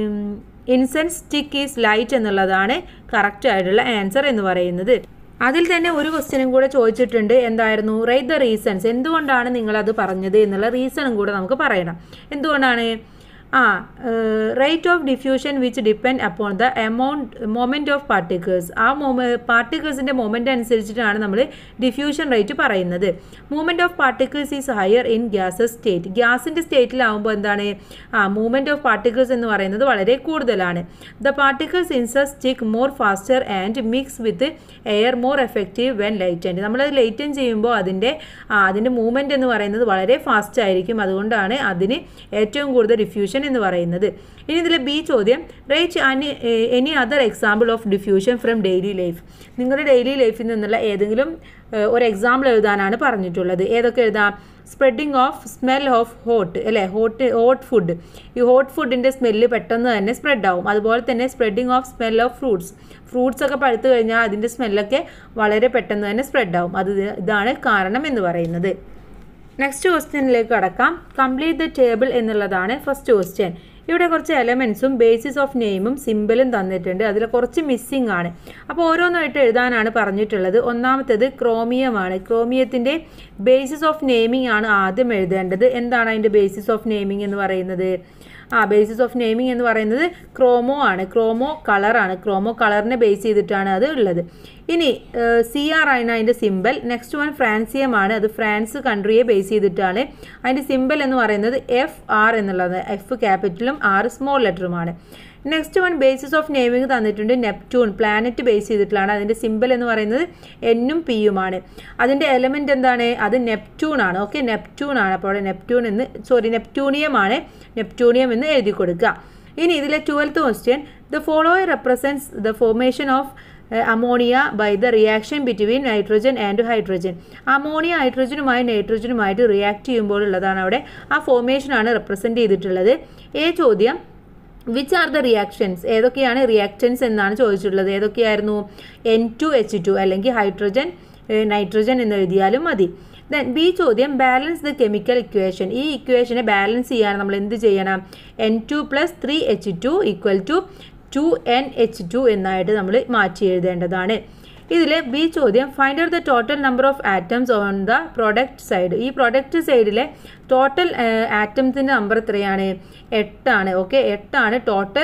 incense stick is light എന്നുള്ളതാണ് കറക്റ്റ് ആയിട്ടുള്ള ആൻസർ എന്ന് പറയുന്നത് അതിൽ തന്നെ ഒരു ക്വസ്റ്റ്യനും കൂടെ ചോദിച്ചിട്ടുണ്ട് എന്തായിരുന്നു റൈറ്റ് ദ റീസൺസ് എന്തുകൊണ്ടാണ് നിങ്ങളത് പറഞ്ഞത് എന്നുള്ള റീസണും കൂടെ നമുക്ക് പറയണം എന്തുകൊണ്ടാണ് ആ rate of diffusion which depend upon the amount moment of particles ആ മൊമ പാർട്ടിക്കിൾസിൻ്റെ മൊമെൻ്റ് അനുസരിച്ചിട്ടാണ് നമ്മൾ ഡിഫ്യൂഷൻ റേറ്റ് പറയുന്നത് movement of particles is higher in gases state ഗ്യാസിൻ്റെ സ്റ്റേറ്റിലാവുമ്പോൾ എന്താണ് ആ മൂവ്മെൻറ്റ് ഓഫ് പാർട്ടിക്കിൾസ് എന്ന് പറയുന്നത് വളരെ കൂടുതലാണ് the particles incense stick more faster and mix with air more effective when lightened നമ്മളത് ലൈറ്റൻ ചെയ്യുമ്പോൾ അതിൻ്റെ അതിൻ്റെ മൂവ്മെൻറ്റ് എന്ന് പറയുന്നത് വളരെ ഫാസ്റ്റ് ആയിരിക്കും അതുകൊണ്ടാണ് അതിന് ഏറ്റവും കൂടുതൽ ഡിഫ്യൂഷൻ എന്ന് പറയുന്നത് ഇനി ഇതിൽ ബി ചോദ്യം write any any other example of diffusion from daily life നിങ്ങളുടെ ഡെയിലി ലൈഫിൽ നിന്നുള്ള ഏതെങ്കിലും ഒരു എക്സാമ്പിൾ എഴുതാനാണ് പറഞ്ഞിട്ടുള്ളത് ഏതൊക്കെ എഴുതാം spreading of smell of hot അല്ലേ ഹോട്ട് ഹോട്ട് ഫുഡ് ഈ ഹോട്ട് ഫുഡിൻ്റെ സ്മെല്ല് പെട്ടെന്ന് തന്നെ സ്പ്രെഡ് ആവും അതുപോലെ തന്നെ spreading of smell of fruits fruits ഒക്കെ പഴുത്ത് കഴിഞ്ഞാൽ അതിൻ്റെ സ്മെല്ലൊക്കെ വളരെ പെട്ടെന്ന് തന്നെ സ്പ്രെഡ് ആവും അത് ഇതാണ് കാരണം എന്ന് പറയുന്നത് നെക്സ്റ്റ് ക്വസ്റ്റ്യനിലേക്ക് കടക്കാം കംപ്ലീറ്റ് ദ ടേബിൾ എന്നുള്ളതാണ് ഫസ്റ്റ് ക്വസ്റ്റ്യൻ ഇവിടെ കുറച്ച് എലമെൻസും ബേസിസ് ഓഫ് നെയിമും സിമ്പിളും തന്നിട്ടുണ്ട് അതിൽ കുറച്ച് മിസ്സിംഗ് ആണ് അപ്പോൾ ഓരോന്നായിട്ട് എഴുതാനാണ് പറഞ്ഞിട്ടുള്ളത് ഒന്നാമത്തേത് ക്രോമിയമാണ് ക്രോമിയത്തിൻ്റെ ബേസിസ് ഓഫ് നെയിമിംഗ് ആണ് ആദ്യം എഴുതേണ്ടത് എന്താണ് അതിൻ്റെ ബേസിസ് ഓഫ് നെയിമിംഗ് എന്ന് പറയുന്നത് ആ ബേസിസ് ഓഫ് നെയിമിംഗ് എന്ന് പറയുന്നത് ക്രോമോ ആണ് ക്രോമോ കളറാണ് ക്രോമോ കളറിനെ ബേസ് ചെയ്തിട്ടാണ് അത് ഉള്ളത് ഇനി സി ആർ ആണ് അതിൻ്റെ സിമ്പൽ നെക്സ്റ്റ് വൺ ഫ്രാൻസിയം ആണ് അത് ഫ്രാൻസ് കൺട്രിയെ ബേസ് ചെയ്തിട്ടാണ് അതിൻ്റെ സിമ്പൽ എന്ന് പറയുന്നത് എഫ് ആർ എന്നുള്ളത് എഫ് ക്യാപിറ്റലും ആർ സ്മോൾ ലെറ്ററുമാണ് next one basis of naming തന്നിട്ടുണ്ട് നെപ്റ്റ്യൂൺ പ്ലാനറ്റ് ബേസ് ചെയ്തിട്ടുള്ളതാണ് അതിൻ്റെ സിമ്പിൾ എന്ന് പറയുന്നത് എന്നും പിയുമാണ് അതിൻ്റെ എലമെൻ്റ് എന്താണ് അത് നെപ്റ്റ്യൂൺ ആണ് ഓക്കെ നെപ്റ്റ്യൂൺ ആണ് അപ്പോൾ അവിടെ നെപ്റ്റ്യൂൺ എന്ന് സോറി നെപ്റ്റ്യൂണിയം ആണ് നെപ്റ്റ്യൂണിയം എന്ന് എഴുതി കൊടുക്കുക ഇനി ഇതിലെ twelfth question the following represents the formation of ammonia by the reaction between nitrogen and hydrogen ammonia ഹൈഡ്രജനുമായി നൈട്രജനുമായിട്ട് റിയാക്ട് ചെയ്യുമ്പോൾ ഉള്ളതാണ് അവിടെ ആ ഫോർമേഷനാണ് റെപ്രസെൻറ്റ് ചെയ്തിട്ടുള്ളത് ഏ ചോദ്യം വിച്ച് ആർ ദ റിയാക്ഷൻസ് ഏതൊക്കെയാണ് റിയാക്റ്റൻസ് എന്നാണ് ചോദിച്ചിട്ടുള്ളത് ഏതൊക്കെയായിരുന്നു എൻ ടു എച്ച് ടു അല്ലെങ്കിൽ ഹൈഡ്രജൻ നൈട്രജൻ എന്ന് എഴുതിയാലും മതി ദെൻ ബി ചോദ്യം ബാലൻസ് ദ കെമിക്കൽ ഇക്വേഷൻ ഈ ഇക്വേഷനെ ബാലൻസ് ചെയ്യാൻ നമ്മൾ എന്ത് ചെയ്യണം N two plus three H two equal to two N H two എന്നായിട്ട് നമ്മൾ മാറ്റി എഴുതേണ്ടതാണ് ഇതിൽ ബി ചോദ്യം find out the total number of atoms on the product side ഈ പ്രൊഡക്റ്റ് സൈഡിലെ ടോട്ടൽ ആറ്റംസിൻ്റെ നമ്പർ എത്രയാണ് എട്ടാണ് ഓക്കെ എട്ടാണ് ടോട്ടൽ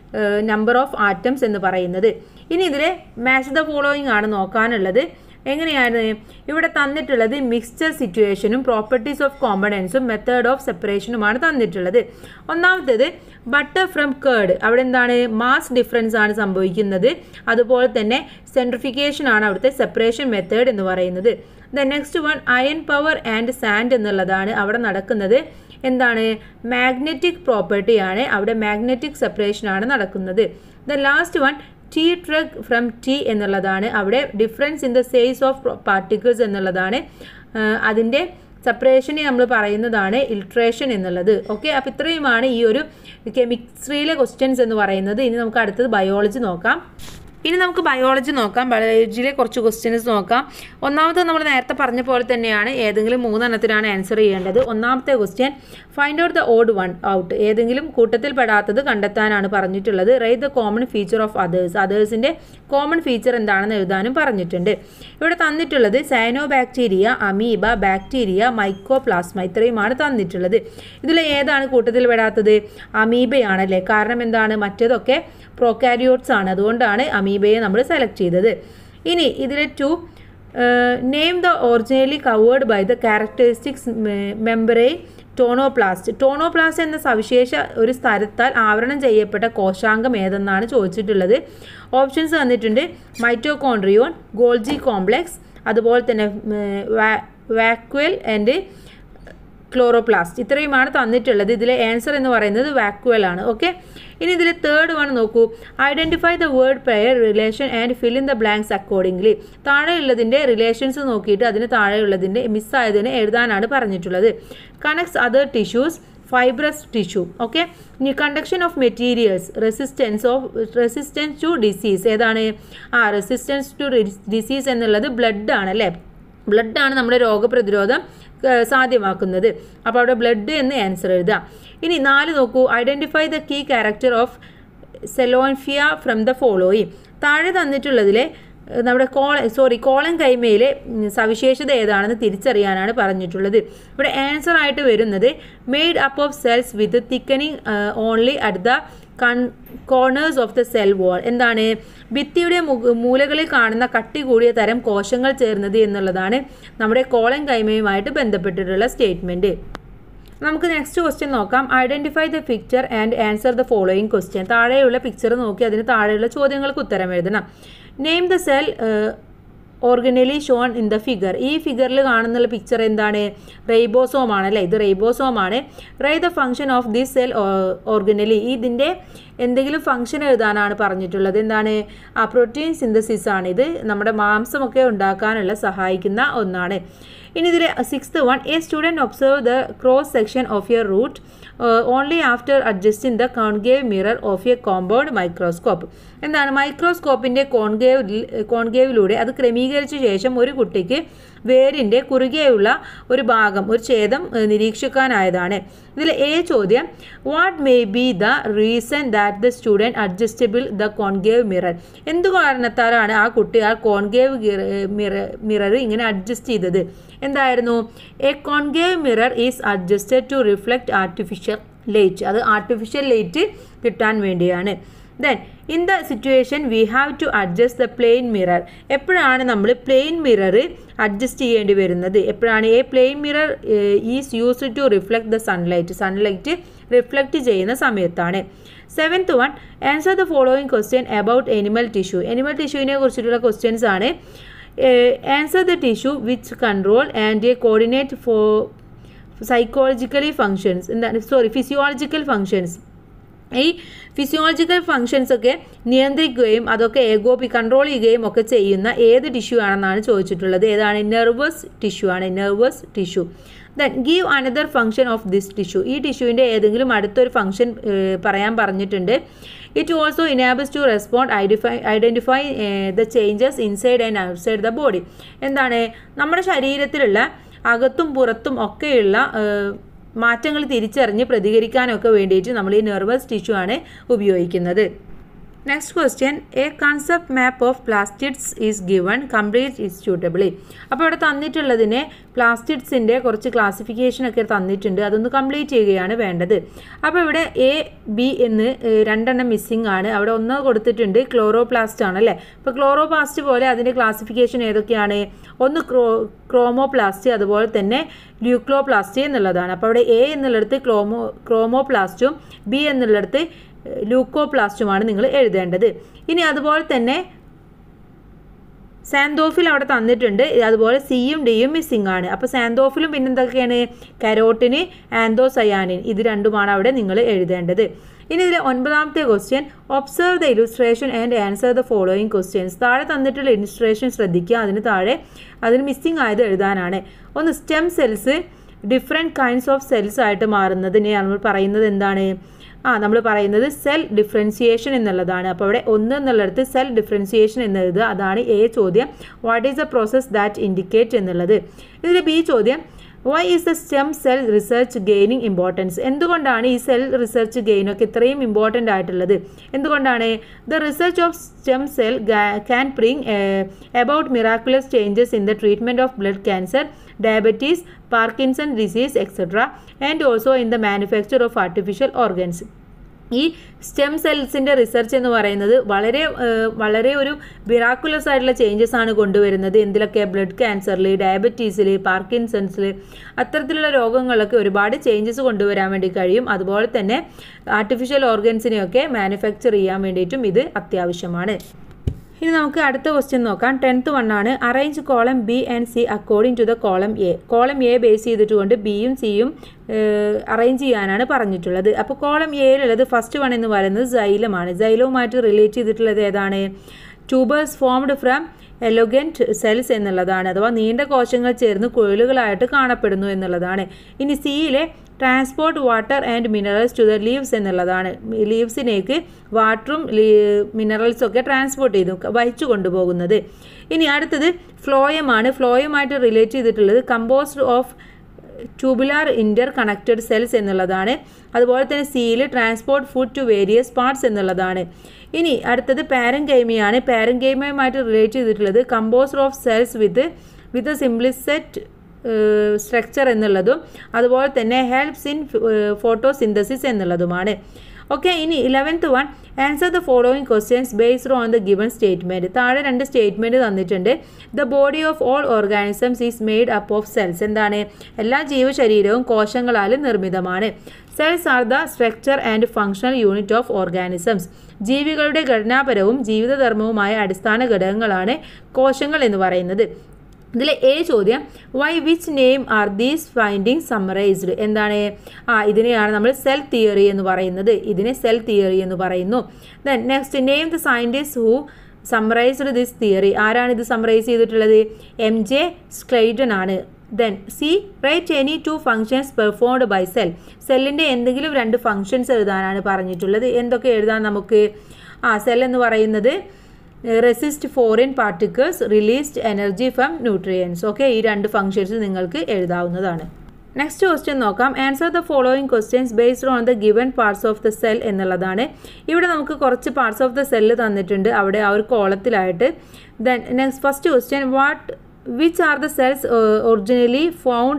നമ്പർ ഓഫ് ആറ്റംസ് എന്ന് പറയുന്നത് ഇനി ഇതിൽ മാച്ച് ദ ഫോളോയിങ് ആണ് നോക്കാനുള്ളത് എങ്ങനെയാണ് ഇവിടെ തന്നിട്ടുള്ളത് മിക്സ്ചർ സിറ്റുവേഷനും പ്രോപ്പർട്ടീസ് ഓഫ് കോമ്പണൻസും മെത്തേഡ് ഓഫ് സെപ്പറേഷനുമാണ് തന്നിട്ടുള്ളത് ഒന്നാമത്തേത് ബട്ടർ ഫ്രം കേർഡ് അവിടെ എന്താണ് മാസ് ഡിഫറൻസ് ആണ് സംഭവിക്കുന്നത് അതുപോലെ തന്നെ സെൻട്രിഫിക്കേഷൻ ആണ് അവിടുത്തെ സെപ്പറേഷൻ മെത്തേഡ് എന്ന് പറയുന്നത് the next one iron powder and sand എന്നുള്ളതാണ് അവിടെ നടക്കുന്നത് എന്താണ് മാഗ്നറ്റിക് പ്രോപ്പർട്ടിയാണ് അവിടെ മാഗ്നറ്റിക് സെപ്പറേഷൻ ആണ് നടക്കുന്നത് ദ ലാസ്റ്റ് വൺ ടി ട്രഗ് ഫ്രം ടി എന്നുള്ളതാണ് അവിടെ difference in the size of particles എന്നുള്ളതാണ് അതിൻ്റെ സെപ്പറേഷനെ നമ്മൾ പറയുന്നതാണ് ഇൽട്രേഷൻ എന്നുള്ളത് ഓക്കെ അപ്പോൾ ഇത്രയുമാണ് ഈ ഒരു കെമിസ്ട്രിയിലെ ക്വസ്റ്റ്യൻസ് എന്ന് പറയുന്നത് ഇനി നമുക്ക് അടുത്തത് ബയോളജി നോക്കാം ഇനി നമുക്ക് ബയോളജി നോക്കാം ബയോളജിയിലെ കുറച്ച് ക്വസ്റ്റ്യൻസ് നോക്കാം ഒന്നാമത്തെ നമ്മൾ നേരത്തെ പറഞ്ഞ പോലെ തന്നെയാണ് ഏതെങ്കിലും മൂന്നെണ്ണത്തിനാണ് ആൻസർ ചെയ്യേണ്ടത് ഒന്നാമത്തെ question find out the odd one out ഏതെങ്കിലും കൂട്ടത്തിൽ പെടാത്തത് കണ്ടെത്താനാണ് പറഞ്ഞിട്ടുള്ളത് write the common feature of others അതേഴ്സിൻ്റെ കോമൺ ഫീച്ചർ എന്താണെന്ന് എഴുതാനും പറഞ്ഞിട്ടുണ്ട് ഇവിടെ തന്നിട്ടുള്ളത് cyanobacteria amoeba bacteria mycoplasma ഇത്രയുമാണ് തന്നിട്ടുള്ളത് ഇതിൽ ഏതാണ് കൂട്ടത്തിൽ പെടാത്തത് അമീബയാണല്ലേ കാരണം എന്താണ് മറ്റേതൊക്കെ പ്രോകാരിയോട്സ് ആണ് അതുകൊണ്ടാണ് അമീബയെ നമ്മൾ സെലക്ട് ചെയ്തത് ഇനി ഇതിൽ to name the originally covered by the characteristics membrane tonoplast tonoplast എന്ന സവിശേഷ ഒരു സ്ഥലത്താൽ ആവരണം ചെയ്യപ്പെട്ട കോശാംഗം ഏതെന്നാണ് ചോദിച്ചിട്ടുള്ളത് ഓപ്ഷൻസ് തന്നിട്ടുണ്ട് മൈറ്റോകോൺട്രിയോൺ ഗോൾജി കോംപ്ലെക്സ് അതുപോലെ തന്നെ വാക്വൽ ആൻഡ് ക്ലോറോപ്ലാസ്റ്റ് ഇത്രയുമാണ് തന്നിട്ടുള്ളത് ഇതിലെ ആൻസർ എന്ന് പറയുന്നത് വാക്വൽ ആണ് ഓക്കെ ഇനി ഇതിൽ തേർഡ് വൺ നോക്കൂ identify the word pair relation and fill in the blanks accordingly താഴെയുള്ളതിൻ്റെ റിലേഷൻസ് നോക്കിയിട്ട് അതിന് താഴെയുള്ളതിൻ്റെ മിസ്സായതിനെ എഴുതാനാണ് പറഞ്ഞിട്ടുള്ളത് connects other tissues fibrous tissue okay ഇനി conduction of materials resistance of resistance to disease ഏതാണ് ആ റെസിസ്റ്റൻസ് ടു ഡിസീസ് എന്നുള്ളത് ബ്ലഡ് ആണ് അല്ലേ ബ്ലഡ് ആണ് നമ്മുടെ രോഗപ്രതിരോധം സാധ്യമാക്കുന്നത് അപ്പോൾ അവിടെ ബ്ലഡ് എന്ന് ആൻസർ എഴുതാം ഇനി നാല് നോക്കൂ identify the key character of സെലോൻഫിയ ഫ്രം ദ ഫോളോയിങ് താഴെ തന്നിട്ടുള്ളതിലെ നമ്മുടെ കോള സോറി കോളം കൈമയിലെ സവിശേഷത ഏതാണെന്ന് തിരിച്ചറിയാനാണ് പറഞ്ഞിട്ടുള്ളത് ഇവിടെ ആൻസർ ആയിട്ട് വരുന്നത് made up of cells with thickening only at the con corners of the cell wall എന്താണ് ഭിത്തിയുടെ മൂലകളിൽ കാണുന്ന കട്ടി കൂടിയ തരം കോശങ്ങൾ ചേർന്നത് എന്നുള്ളതാണ് നമ്മുടെ കോളം കൈമയുമായിട്ട് ബന്ധപ്പെട്ടിട്ടുള്ള സ്റ്റേറ്റ്മെൻറ്റ് നമുക്ക് നെക്സ്റ്റ് ക്വസ്റ്റ്യൻ നോക്കാം identify the picture and answer the following question താഴെയുള്ള പിക്ചർ നോക്കി അതിന് താഴെയുള്ള ചോദ്യങ്ങൾക്ക് ഉത്തരം എഴുതണം name the cell organelle shown in the figure ഈ ഫിഗറിൽ കാണുന്നുള്ള പിക്ചർ എന്താണ് റെയ്ബോസോം ആണ് അല്ലേ ഇത് റെയ്ബോസോം ആണ് write the function of this cell organelle ഇതിൻ്റെ എന്തെങ്കിലും ഫംഗ്ഷൻ എഴുതാനാണ് പറഞ്ഞിട്ടുള്ളത് എന്താണ് ആ പ്രോട്ടീൻ സിന്തസിസ് ആണ് ഇത് നമ്മുടെ മാംസമൊക്കെ ഉണ്ടാക്കാനുള്ള സഹായിക്കുന്ന ഒന്നാണ് ഇനി ഇതിൽ sixth one a student observe the cross section of your root only after adjusting the concave mirror of a compound microscope എന്താണ് മൈക്രോസ്കോപ്പിൻ്റെ കോൺഗേവ് കോൺഗേവിലൂടെ അത് ക്രമീകരിച്ച ശേഷം ഒരു കുട്ടിക്ക് വേരിൻ്റെ കുറുകെയുള്ള ഒരു ഭാഗം ഒരു ഛേദം നിരീക്ഷിക്കാനായതാണ് ഇതിൽ എ ചോദ്യം what may be the reason that the student adjustable the concave mirror എന്തു കാരണത്താലാണ് ആ കുട്ടി ആ കോൺഗേവ് മിറർ മിറർ ഇങ്ങനെ അഡ്ജസ്റ്റ് ചെയ്തത് എന്തായിരുന്നു a concave mirror is adjusted to reflect artificial light അത് ആർട്ടിഫിഷ്യൽ ലൈറ്റ് കിട്ടാൻ വേണ്ടിയാണ് then in the situation we have to adjust the plane mirror എപ്പോഴാണ് നമ്മൾ പ്ലെയിൻ മിറർ അഡ്ജസ്റ്റ് ചെയ്യേണ്ടി വരുന്നത് എപ്പോഴാണ് a plane mirror is used to reflect the sunlight sunlight reflect ചെയ്യുന്ന സമയത്താണ് seventh one answer the following question about animal tissue animal ടിഷ്യൂവിനെ കുറിച്ചിട്ടുള്ള questions ആണ് answer the tissue which control and coordinate for psychologically functions എന്താണ് sorry physiological functions ഈ physiological functions ഒക്കെ നിയന്ത്രിക്കുകയും അതൊക്കെ ഏകോപി കൺട്രോൾ ചെയ്യുകയും ഒക്കെ ചെയ്യുന്ന ഏത് ടിഷ്യൂ ആണെന്നാണ് ചോദിച്ചിട്ടുള്ളത് ഏതാണ് നെർവസ് ടിഷ്യൂ ആണ് nervous tissue then give another function of this tissue ഈ ടിഷ്യൂവിൻ്റെ ഏതെങ്കിലും അടുത്തൊരു ഫംഗ്ഷൻ പറയാൻ പറഞ്ഞിട്ടുണ്ട് it also enables to respond identify identify the changes inside and outside the body എന്താണ് നമ്മുടെ ശരീരത്തിലുള്ള അകത്തും പുറത്തും ഒക്കെയുള്ള മാറ്റങ്ങൾ തിരിച്ചറിഞ്ഞ് പ്രതികരിക്കാനൊക്കെ വേണ്ടിയിട്ട് നമ്മൾ ഈ നെർവസ് ടിഷ്യൂ ആണ് ഉപയോഗിക്കുന്നത് next question a concept map of plastids is given complete is suitably അപ്പോൾ ഇവിടെ തന്നിട്ടുള്ളതിനെ പ്ലാസ്റ്റിഡ്സിൻ്റെ കുറച്ച് ക്ലാസിഫിക്കേഷൻ ഒക്കെ തന്നിട്ടുണ്ട് അതൊന്ന് കംപ്ലീറ്റ് ചെയ്യുകയാണ് വേണ്ടത് അപ്പോൾ ഇവിടെ എ ബി എന്ന് രണ്ടെണ്ണം മിസ്സിംഗ് ആണ് അവിടെ ഒന്ന് കൊടുത്തിട്ടുണ്ട് ക്ലോറോപ്ലാസ്റ്റ് ആണ് അല്ലേ അപ്പോൾ ക്ലോറോപ്ലാസ്റ്റ് പോലെ അതിൻ്റെ ക്ലാസിഫിക്കേഷൻ ഏതൊക്കെയാണ് ഒന്ന് ക്രോ ക്രോമോപ്ലാസ്റ്റ് അതുപോലെ തന്നെ ല്യൂക്ലോപ്ലാസ്റ്റ് എന്നുള്ളതാണ് അപ്പോൾ അവിടെ എ എന്നുള്ളിടത്ത് ക്ലോമോ ക്രോമോപ്ലാസ്റ്റും ബി എന്നുള്ളിടത്ത് ലൂക്കോപ്ലാസ്റ്റുമാണ് നിങ്ങൾ എഴുതേണ്ടത് ഇനി അതുപോലെ തന്നെ സാന്തോഫിൽ അവിടെ തന്നിട്ടുണ്ട് അതുപോലെ സിയും ഡിയും മിസ്സിംഗ് ആണ് അപ്പോൾ സാന്തോഫിലും പിന്നെ എന്തൊക്കെയാണ് കരോട്ടിന് ആന്തോസയാനിൻ ഇത് രണ്ടുമാണ് അവിടെ നിങ്ങൾ എഴുതേണ്ടത് ഇനി ഇതിലെ ഒൻപതാമത്തെ question observe the illustration and answer the following questions താഴെ തന്നിട്ടുള്ള ഇലുസ്ട്രേഷൻ ശ്രദ്ധിക്കുക അതിന് താഴെ അതിന് മിസ്സിംഗ് ആയത് എഴുതാനാണ് ഒന്ന് stem cells different kinds of cells ആയിട്ട് മാറുന്നതിനെയാണ് നമ്മൾ പറയുന്നത് എന്താണ് ആ നമ്മൾ പറയുന്നത് സെൽ ഡിഫറൻസിയേഷൻ എന്നുള്ളതാണ് അപ്പോൾ അവിടെ ഒന്ന് എന്നുള്ളിടത്ത് സെൽ ഡിഫറൻസിയേഷൻ എന്നത് അതാണ് എ ചോദ്യം what is the process that indicate എന്നുള്ളത് ഇതിൽ ബി ചോദ്യം why is the stem cell research gaining importance എന്തുകൊണ്ടാണ് ഈ സെൽ റിസർച്ച് ഗെയിനൊക്കെ ഇത്രയും ഇമ്പോർട്ടൻ്റ് ആയിട്ടുള്ളത് എന്തുകൊണ്ടാണ് the research of stem cell can bring about miraculous changes in the treatment of blood cancer diabetes Parkinson disease etcetera and also in the manufacture of artificial organs ഈ stem സെൽസിൻ്റെ research എന്ന് പറയുന്നത് വളരെ വളരെ ഒരു miraculous ആയിട്ടുള്ള changes ആണ് കൊണ്ടുവരുന്നത് എന്തിലൊക്കെ ബ്ലഡ് ക്യാൻസറിൽ ഡയബറ്റീസിൽ പാർക്കിൻസൺസിൽ അത്തരത്തിലുള്ള രോഗങ്ങളൊക്കെ ഒരുപാട് ചേഞ്ചസ് കൊണ്ടുവരാൻ വേണ്ടി കഴിയും അതുപോലെ തന്നെ ആർട്ടിഫിഷ്യൽ ഓർഗൻസിനെയൊക്കെ മാനുഫാക്ചർ ചെയ്യാൻ വേണ്ടിയിട്ടും ഇത് അത്യാവശ്യമാണ് ഇനി നമുക്ക് അടുത്ത ക്വസ്റ്റ്യൻ നോക്കാം ടെൻത്ത് വൺ ആണ് arrange column B and C according to the column A column A base ചെയ്തിട്ടുകൊണ്ട് ബിയും സിയും അറേഞ്ച് ചെയ്യാനാണ് പറഞ്ഞിട്ടുള്ളത് അപ്പോൾ കോളം എയിലുള്ളത് ഫസ്റ്റ് വൺ എന്ന് പറയുന്നത് ജൈലമാണ് ജൈലവുമായിട്ട് റിലേറ്റ് ചെയ്തിട്ടുള്ളത് ഏതാണ് tubers formed from elongate cells എന്നുള്ളതാണ് അഥവാ നീണ്ട കോശങ്ങൾ ചേർന്ന് കുഴലുകളായിട്ട് കാണപ്പെടുന്നു എന്നുള്ളതാണ് ഇനി സിയിലെ transport water and minerals to the leaves എന്നുള്ളതാണ് ലീവ്സിനേക്ക് വാട്ടറും മിനറൽസും ഒക്കെ ട്രാൻസ്പോർട്ട് ചെയ്തു വഹിച്ചു കൊണ്ടുപോകുന്നത് ഇനി അടുത്തത് ഫ്ലോയമാണ് ഫ്ലോയമായിട്ട് റിലേറ്റ് ചെയ്തിട്ടുള്ളത് composed of tubular interconnected cells എന്നുള്ളതാണ് അതുപോലെ തന്നെ സിയിൽ transport food to various parts എന്നുള്ളതാണ് ഇനി അടുത്തത് പാരൻകൈമയാണ് പാരൻകൈമയുമായിട്ട് റിലേറ്റ് ചെയ്തിട്ടുള്ളത് composed of cells with with simplest structure എന്നുള്ളതും അതുപോലെ തന്നെ ഹെൽപ്സ് ഇൻ ഫോട്ടോസിന്തസിസ് എന്നുള്ളതുമാണ് ഓക്കെ ഇനി eleventh one answer the following questions based on the given statement താഴെ രണ്ട് സ്റ്റേറ്റ്മെൻറ്റ് തന്നിട്ടുണ്ട് the body of all organisms is made up of cells എന്താണ് എല്ലാ ജീവശരീരവും കോശങ്ങളാൽ നിർമ്മിതമാണ് cells are the structure and functional unit of organisms ജീവികളുടെ ഘടനാപരവും ജീവിതധർമ്മവുമായ അടിസ്ഥാന ഘടകങ്ങളാണ് കോശങ്ങൾ എന്ന് പറയുന്നത് ഇതിലെ എ ചോദ്യം why which name are these finding summarized എന്താണ് ആ ഇതിനെയാണ് നമ്മൾ സെൽ തിയറി എന്ന് പറയുന്നത് ഇതിനെ സെൽ തിയറി എന്ന് പറയുന്നു then next name the scientist who summarized this theory ആരാണ് ഇത് സമ്മറൈസ് ചെയ്തിട്ടുള്ളത് എം ജെ സ്ക്ലൈഡൻ ആണ് then C write any two functions performed by cell സെല്ലിൻ്റെ എന്തെങ്കിലും രണ്ട് ഫങ്ഷൻസ് എഴുതാനാണ് പറഞ്ഞിട്ടുള്ളത് എന്തൊക്കെ എഴുതാൻ നമുക്ക് ആ സെൽ എന്ന് പറയുന്നത് resist foreign particles released energy from nutrients okay ഈ രണ്ട് ഫങ്ഷൻസ് നിങ്ങൾക്ക് എഴുതാവുന്നതാണ് നെക്സ്റ്റ് ക്വസ്റ്റ്യൻ നോക്കാം answer the following questions based on the given parts of the cell എന്നുള്ളതാണ് ഇവിടെ നമുക്ക് കുറച്ച് പാർട്സ് ഓഫ് ദ സെല്ല് തന്നിട്ടുണ്ട് അവിടെ ആ ഒരു കോളത്തിലായിട്ട് then next first question what which are the cells originally found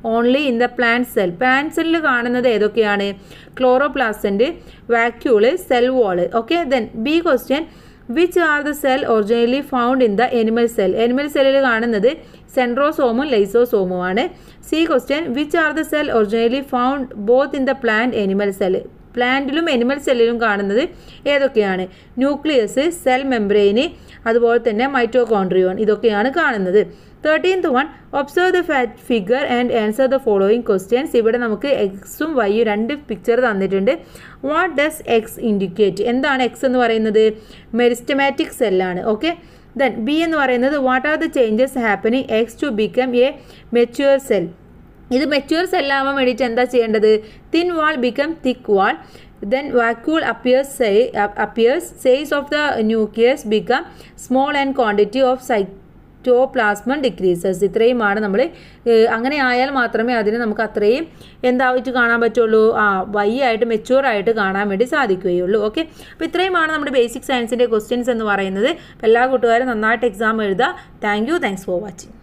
only in the plant cell plant സെല്ലിൽ കാണുന്നത് ഏതൊക്കെയാണ് chloroplast vacuole cell wall okay then B question which are the cell originally found in the animal cell animal സെല്ലിൽ കാണുന്നത് സെൻട്രോസോമും ലൈസോസോമുമാണ് C question which are the cell originally found both in the plant animal cell പ്ലാന്റിലും animal സെല്ലിലും കാണുന്നത് ഏതൊക്കെയാണ് nucleus cell membrane അതുപോലെ തന്നെ മൈറ്റോകോൺട്രിയോൺ ഇതൊക്കെയാണ് കാണുന്നത് thirteenth one observe the fat figure and answer the following questions ഇവിടെ നമുക്ക് എക്സും വൈയും രണ്ട് പിക്ചർ തന്നിട്ടുണ്ട് വാട്ട് ഡസ് എക്സ് ഇൻഡിക്കേറ്റ് എന്താണ് എക്സ് എന്ന് പറയുന്നത് മെരിസ്റ്റമാറ്റിക് സെല്ലാണ് ഓക്കെ ദെൻ ബി എന്ന് പറയുന്നത് what are the changes happening X to become a mature cell ഇത് മെച്യൂർ സെല്ലാവാൻ വേണ്ടിയിട്ട് എന്താ ചെയ്യേണ്ടത് thin wall become thick wall then vacuole appears size appears size of the nucleus become small and quantity of cytoplasm decreases ഇത്രയുമാണ് നമ്മൾ അങ്ങനെ ആയാൽ മാത്രമേ അതിനെ നമുക്ക് അത്രയും എന്തായിട്ട് കാണാൻ പറ്റുള്ളൂ ആ വൈ ആയിട്ട് മെച്യൂർ ആയിട്ട് കാണാൻ വേണ്ടി സാധിക്കുകയുള്ളൂ ഓക്കെ അപ്പോൾ ഇത്രയുമാണ് നമ്മുടെ ബേസിക് സയൻസിൻ്റെ ക്വസ്റ്റ്യൻസ് എന്ന് പറയുന്നത് അപ്പോൾ എല്ലാ കൂട്ടുകാരും നന്നായിട്ട് എക്സാം എഴുതുക thank you thanks for watching